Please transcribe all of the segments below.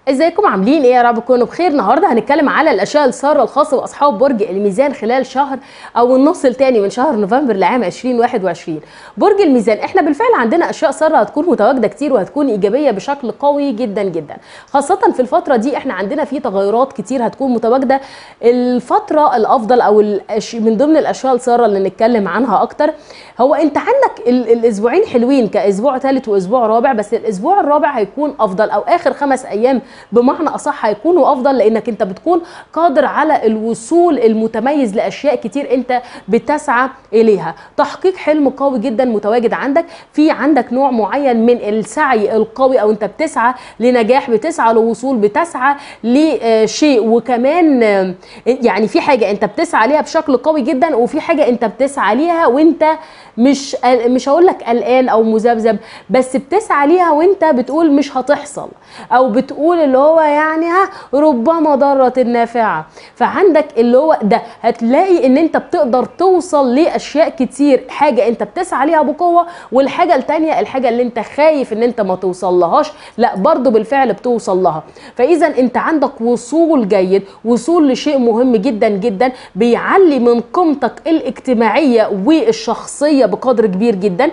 ازيكم عاملين ايه يا رب تكونوا بخير النهارده هنتكلم على الاشياء الساره الخاصه باصحاب برج الميزان خلال شهر او النص الثاني من شهر نوفمبر لعام 2021 برج الميزان احنا بالفعل عندنا اشياء ساره هتكون متواجده كتير وهتكون ايجابيه بشكل قوي جدا جدا خاصه في الفتره دي احنا عندنا في تغيرات كتير هتكون متواجده الفتره الافضل او الأش... من ضمن الاشياء الساره اللي نتكلم عنها اكتر هو انت عندك ال... الاسبوعين حلوين كاسبوع ثالث واسبوع رابع بس الاسبوع الرابع هيكون افضل او اخر خمس ايام بمعنى اصح هيكونوا افضل لانك انت بتكون قادر على الوصول المتميز لاشياء كتير انت بتسعى اليها تحقيق حلم قوي جدا متواجد عندك في عندك نوع معين من السعي القوي او انت بتسعى لنجاح بتسعى لوصول بتسعى لشيء وكمان يعني في حاجه انت بتسعى ليها بشكل قوي جدا وفي حاجه انت بتسعى ليها وانت مش مش هقول لك قلقان او مذبذب بس بتسعى ليها وانت بتقول مش هتحصل او بتقول اللي هو يعني ها ربما ضارة النافعة فعندك اللي هو ده هتلاقي ان انت بتقدر توصل لاشياء كتير حاجة انت بتسعى ليها بقوة والحاجة التانية الحاجة اللي انت خايف ان انت ما توصل لهاش لا برضو بالفعل بتوصل لها فاذا انت عندك وصول جيد وصول لشيء مهم جدا جدا بيعلي من قيمتك الاجتماعية والشخصية بقدر كبير جدا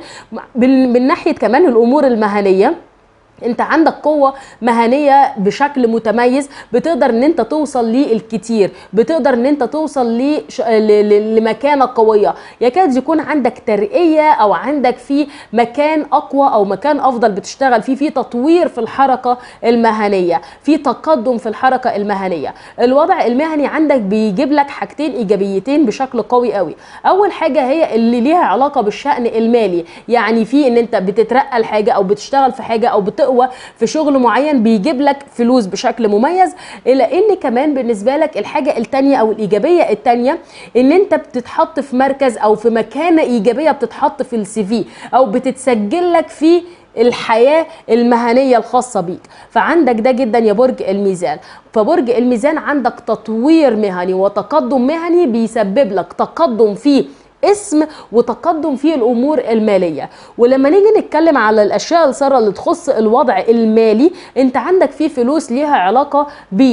من ناحية كمان الامور المهنية انت عندك قوه مهنيه بشكل متميز بتقدر ان انت توصل للكتير بتقدر ان انت توصل لش... ل... لمكانه قويه يكاد يكون عندك ترقيه او عندك في مكان اقوى او مكان افضل بتشتغل فيه في تطوير في الحركه المهنيه في تقدم في الحركه المهنيه الوضع المهني عندك بيجيب لك حاجتين ايجابيتين بشكل قوي قوي اول حاجه هي اللي ليها علاقه بالشان المالي يعني في ان انت بتترقى لحاجه او بتشتغل في حاجه او بت تقوى في شغل معين بيجيب لك فلوس بشكل مميز الى ان كمان بالنسبه لك الحاجه التانية او الايجابيه التانية ان انت بتتحط في مركز او في مكانه ايجابيه بتتحط في السي في او بتتسجل لك في الحياة المهنية الخاصة بيك فعندك ده جدا يا برج الميزان فبرج الميزان عندك تطوير مهني وتقدم مهني بيسبب لك تقدم في اسم وتقدم في الامور الماليه ولما نيجي نتكلم على الاشياء الساره اللي تخص الوضع المالي انت عندك فيه فلوس ليها علاقه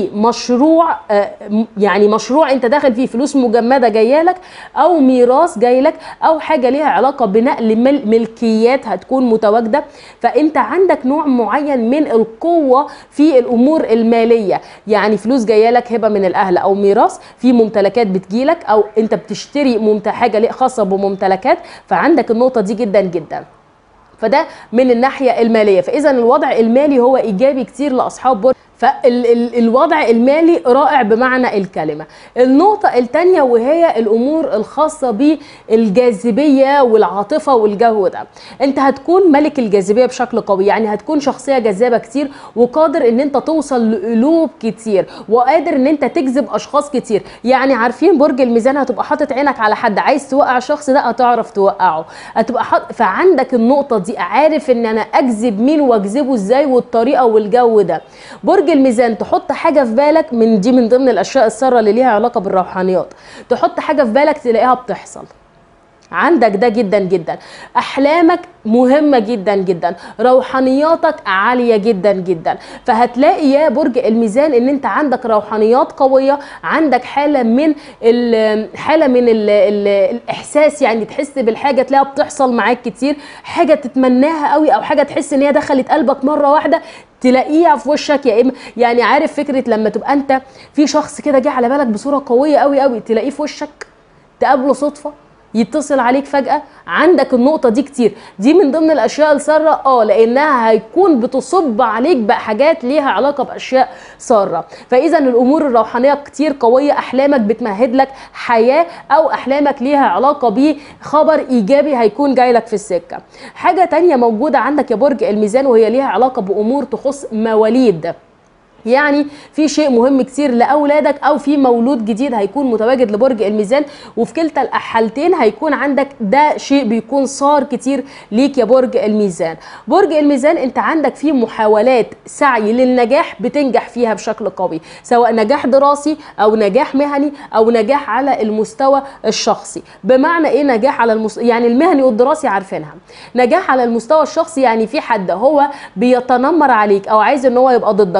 بمشروع يعني مشروع انت داخل فيه فلوس مجمده جايه لك او ميراث جاي لك او حاجه ليها علاقه بنقل ملكيات هتكون متواجده فانت عندك نوع معين من القوه في الامور الماليه يعني فلوس جايه لك هبه من الاهل او ميراث في ممتلكات بتجيلك او انت بتشتري حاجه خاصه بممتلكات فعندك النقطه دي جدا جدا فده من الناحيه الماليه فاذا الوضع المالي هو ايجابي كتير لاصحاب برج فالوضع المالي رائع بمعنى الكلمة النقطة الثانية وهي الأمور الخاصة بالجاذبية والعاطفة والجو ده أنت هتكون ملك الجاذبية بشكل قوي يعني هتكون شخصية جذابة كتير وقادر أن أنت توصل لقلوب كتير وقادر أن أنت تجذب أشخاص كتير يعني عارفين برج الميزان هتبقى حاطط عينك على حد عايز توقع الشخص ده هتعرف توقعه هتبقى حط... فعندك النقطة دي عارف أن أنا أجذب مين وأجذبه إزاي والطريقة والجو ده برج الميزان تحط حاجه في بالك من دي من ضمن الاشياء الساره اللي ليها علاقه بالروحانيات تحط حاجه في بالك تلاقيها بتحصل عندك ده جدا جدا احلامك مهمه جدا جدا روحانياتك عاليه جدا جدا فهتلاقي يا برج الميزان ان انت عندك روحانيات قويه عندك حاله من حاله من ال ال الاحساس يعني تحس بالحاجه تلاقيها بتحصل معاك كتير حاجه تتمناها قوي او حاجه تحس ان هي دخلت قلبك مره واحده تلاقيها في وشك يا اما يعني عارف فكره لما تبقى انت في شخص كده جه على بالك بصوره قويه قوي قوي تلاقيه في وشك تقابله صدفه يتصل عليك فجأة عندك النقطة دي كتير دي من ضمن الأشياء السارة اه لأنها هيكون بتصب عليك بحاجات ليها علاقة بأشياء سارة فإذا الأمور الروحانية كتير قوية أحلامك بتمهد لك حياة أو أحلامك ليها علاقة بخبر إيجابي هيكون جاي لك في السكة حاجة تانية موجودة عندك يا برج الميزان وهي ليها علاقة بأمور تخص مواليد يعني في شيء مهم كتير لاولادك او في مولود جديد هيكون متواجد لبرج الميزان وفي كلتا الحالتين هيكون عندك ده شيء بيكون صار كتير ليك يا برج الميزان برج الميزان انت عندك فيه محاولات سعي للنجاح بتنجح فيها بشكل قوي سواء نجاح دراسي او نجاح مهني او نجاح على المستوى الشخصي بمعنى ايه نجاح على المس... يعني المهني والدراسي عارفينها نجاح على المستوى الشخصي يعني في حد هو بيتنمر عليك او عايز ان هو يبقى ضدك او هو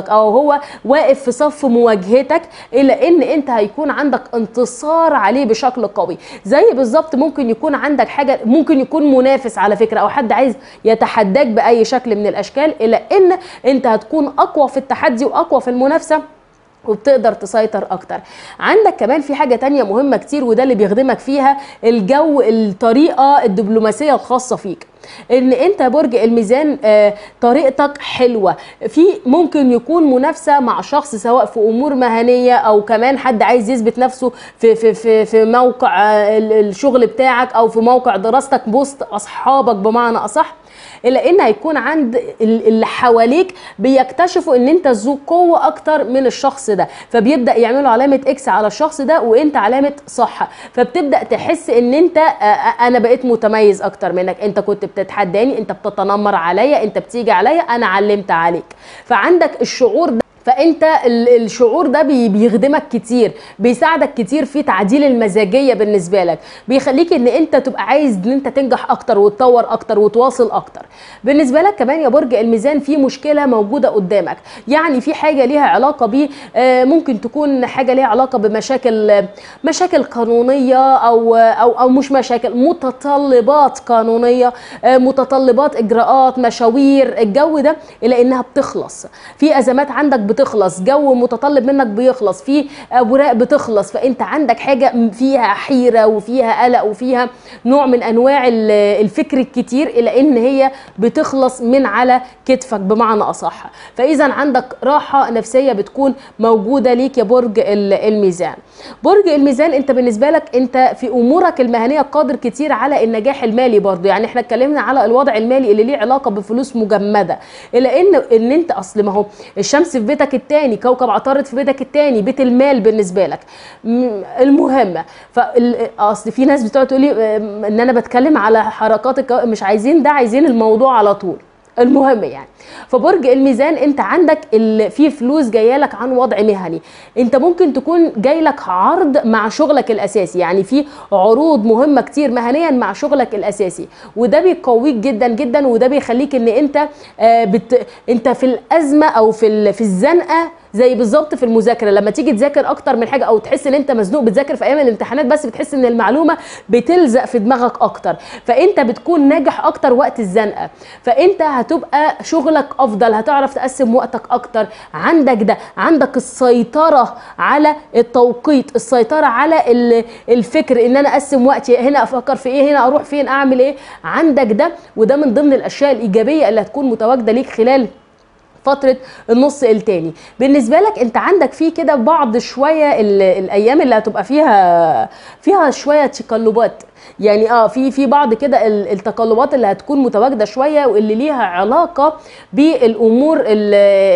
هو واقف في صف مواجهتك الى ان انت هيكون عندك انتصار عليه بشكل قوي زي بالظبط ممكن يكون عندك حاجه ممكن يكون منافس على فكره او حد عايز يتحداك باي شكل من الاشكال الى ان انت هتكون اقوى في التحدي واقوى في المنافسه وبتقدر تسيطر اكتر عندك كمان في حاجه تانية مهمه كتير وده اللي بيخدمك فيها الجو الطريقه الدبلوماسيه الخاصه فيك ان انت برج الميزان آه، طريقتك حلوه في ممكن يكون منافسه مع شخص سواء في امور مهنيه او كمان حد عايز يثبت نفسه في في في في موقع آه، ال- الشغل بتاعك او في موقع دراستك وسط اصحابك بمعنى اصح الا ان هيكون عند ال- اللي حواليك بيكتشفوا ان انت ذو قوه اكتر من الشخص ده فبيبدا يعملوا علامه اكس على الشخص ده وانت علامه صح فبتبدا تحس ان انت آه، آه، انا بقيت متميز اكتر منك انت كنت بتتحداني انت بتتنمر عليا انت بتيجي عليا انا علمت عليك فعندك الشعور ده فانت ال- الشعور ده بي- بيخدمك كتير بيساعدك كتير في تعديل المزاجيه بالنسبه لك بيخليك ان انت تبقى عايز ان انت تنجح اكتر وتطور اكتر وتواصل اكتر بالنسبه لك كمان يا برج الميزان في مشكله موجوده قدامك يعني في حاجه ليها علاقه ب ممكن تكون حاجه ليها علاقه بمشاكل آه، مشاكل قانونيه او او او مش مشاكل متطلبات قانونيه آه، متطلبات اجراءات مشاوير الجو ده الى انها بتخلص في ازمات عندك بتخلص جو متطلب منك بيخلص في اوراق بتخلص فانت عندك حاجه فيها حيره وفيها قلق وفيها نوع من انواع ال- الفكر الكتير الى ان هي بتخلص من على كتفك بمعنى اصح فاذا عندك راحه نفسيه بتكون موجوده ليك يا برج ال- الميزان برج الميزان انت بالنسبه لك انت في امورك المهنيه قادر كتير على النجاح المالي برضو يعني احنا اتكلمنا على الوضع المالي اللي ليه علاقه بفلوس مجمده الا ان ان انت اصل ما هو الشمس في بيتك التاني كوكب عطارد في بيتك التاني بيت المال بالنسبه لك م- المهم فاصل في ناس بتقعد تقول لي ام، ان انا بتكلم على حركات الكو... مش عايزين ده عايزين الموضوع على طول المهم يعني فبرج الميزان انت عندك ال... في فلوس جايه لك عن وضع مهني انت ممكن تكون جاي لك عرض مع شغلك الاساسي يعني في عروض مهمه كتير مهنيا مع شغلك الاساسي وده بيقويك جدا جدا وده بيخليك ان انت آه بت... انت في الازمه او في ال... في الزنقه زي بالظبط في المذاكره لما تيجي تذاكر اكتر من حاجه او تحس ان انت مزنوق بتذاكر في ايام الامتحانات بس بتحس ان المعلومه بتلزق في دماغك اكتر فانت بتكون ناجح اكتر وقت الزنقه فانت هتبقى شغلك افضل هتعرف تقسم وقتك اكتر عندك ده عندك السيطره على التوقيت السيطره على ال- الفكر ان انا اقسم وقتي هنا افكر في ايه هنا اروح فين اعمل ايه عندك ده وده من ضمن الاشياء الايجابيه اللي هتكون متواجده ليك خلال فتره النص التاني بالنسبه لك انت عندك فيه كده بعض شويه ال- الايام اللي هتبقى فيها فيها شويه تقلبات يعني اه في في بعض كده ال- التقلبات اللي هتكون متواجده شويه واللي ليها علاقه بالامور ال-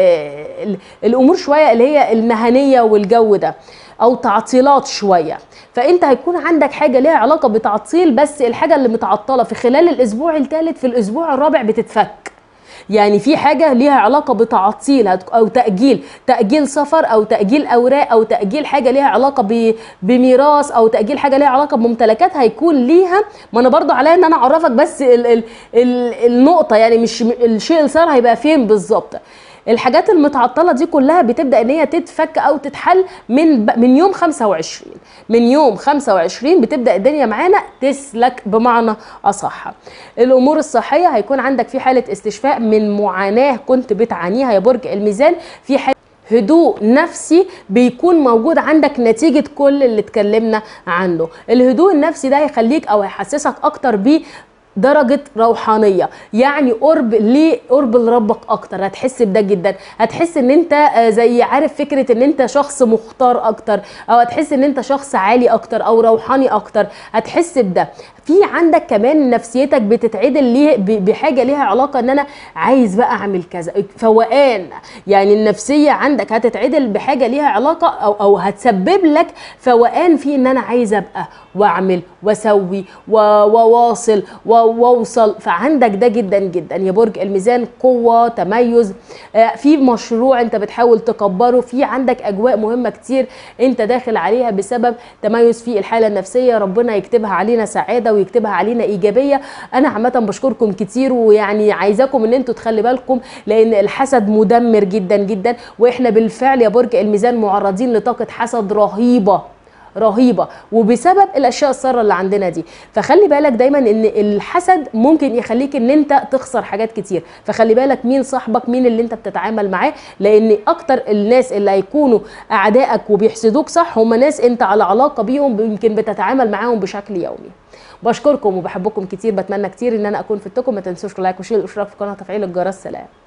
ال- الامور شويه اللي هي المهنيه والجو ده او تعطيلات شويه فانت هيكون عندك حاجه ليها علاقه بتعطيل بس الحاجه اللي متعطله في خلال الاسبوع الثالث في الاسبوع الرابع بتتفك يعني في حاجه ليها علاقه بتعطيل هت- او تاجيل تاجيل سفر او تاجيل اوراق او تاجيل حاجه ليها علاقه ب- بميراث او تاجيل حاجه ليها علاقه بممتلكات هيكون ليها ما انا برضو عليا ان انا اعرفك بس ال ال ال النقطه يعني مش م- الشيء اللي صار هيبقى فين بالظبط الحاجات المتعطله دي كلها بتبدا ان هي تتفك او تتحل من ب- من يوم 25 من يوم 25 بتبدا الدنيا معانا تسلك بمعنى اصح الامور الصحيه هيكون عندك في حاله استشفاء من معاناه كنت بتعانيها يا برج الميزان في حاله هدوء نفسي بيكون موجود عندك نتيجة كل اللي اتكلمنا عنه الهدوء النفسي ده هيخليك او هيحسسك اكتر بيه درجة روحانية يعني قرب ليه قرب لربك اكتر هتحس بده جدا هتحس ان انت آه، زي عارف فكرة ان انت شخص مختار اكتر او هتحس ان انت شخص عالي اكتر او روحاني اكتر هتحس بده في عندك كمان نفسيتك بتتعدل ليه ب- بحاجة ليها علاقة ان انا عايز بقى اعمل كذا فوقان يعني النفسية عندك هتتعدل بحاجة ليها علاقة او او هتسبب لك فوقان في ان انا عايز ابقى واعمل واسوي و- وواصل و- واوصل فعندك ده جدا جدا يا برج الميزان قوه تميز آه، في مشروع انت بتحاول تكبره في عندك اجواء مهمه كتير انت داخل عليها بسبب تميز في الحاله النفسيه ربنا يكتبها علينا سعاده ويكتبها علينا ايجابيه انا عامه بشكركم كتير ويعني عايزاكم ان انتوا تخلي بالكم لان الحسد مدمر جدا جدا واحنا بالفعل يا برج الميزان معرضين لطاقه حسد رهيبه رهيبه وبسبب الاشياء الساره اللي عندنا دي فخلي بالك دايما ان الحسد ممكن يخليك ان انت تخسر حاجات كتير فخلي بالك مين صاحبك مين اللي انت بتتعامل معاه لان اكتر الناس اللي هيكونوا اعدائك وبيحسدوك صح هم ناس انت على علاقه بيهم يمكن بتتعامل معاهم بشكل يومي بشكركم وبحبكم كتير بتمنى كتير ان انا اكون فدتكم ما تنسوش لايك وشير الاشتراك في القناه وتفعيل الجرس سلام